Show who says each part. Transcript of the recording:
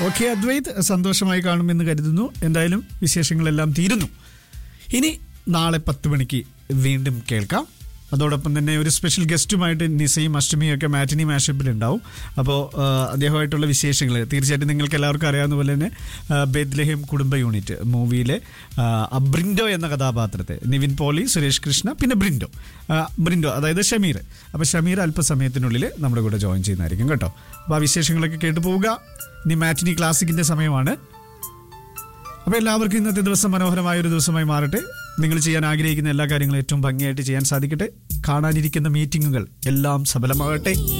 Speaker 1: okay Advaith സന്തോഷമായി കാണുമെന്ന് കരുതുന്നു എന്തായാലും വിശേഷങ്ങളെല്ലാം തീരുന്നു ഇനി നാളെ പത്ത് മണിക്ക് വീണ്ടും കേൾക്കാം അതോടൊപ്പം തന്നെ ഒരു സ്പെഷ്യൽ ഗസ്റ്റുമായിട്ട് നിസയും അഷ്ടമിയും ഒക്കെ മാറ്റിനി മാഷപ്പിൽ ഉണ്ടാവും അപ്പോൾ അദ്ദേഹമായിട്ടുള്ള വിശേഷങ്ങൾ തീർച്ചയായിട്ടും നിങ്ങൾക്ക് എല്ലാവർക്കും അറിയാവുന്ന പോലെ തന്നെ ആ, ബെത്ലഹേം കുടുംബ യൂണിറ്റ് മൂവിയിലെ ആ, ബ്രിൻഡോ എന്ന കഥാപാത്രത്തെ നിവിൻ പോളി സുരേഷ് കൃഷ്ണ പിന്നെ ബ്രിൻഡോ ആ, ബ്രിൻഡോ അതായത് ഷമീർ അപ്പോൾ ഷമീർ അല്പസമയത്തിനുള്ളിൽ നമ്മുടെ കൂടെ ജോയിൻ ചെയ്യുന്നതായിരിക്കും കേട്ടോ അപ്പോൾ ആ വിശേഷങ്ങളൊക്കെ കേട്ടു പോവുക ഇനി മാറ്റിനി ക്ലാസിക്കിന്റെ സമയമാണ് അപ്പോൾ എല്ലാവർക്കും ഇന്നത്തെ ദിവസം മനോഹരമായ ഒരു ദിവസമായി മാറട്ടെ നിങ്ങൾ ചെയ്യാൻ ആഗ്രഹിക്കുന്ന എല്ലാ കാര്യങ്ങളും ഏറ്റവും ഭംഗിയായിട്ട് ചെയ്യാൻ സാധിക്കട്ടെ കാണാനിരിക്കുന്ന മീറ്റിങ്ങുകൾ എല്ലാം സഫലമാകട്ടെ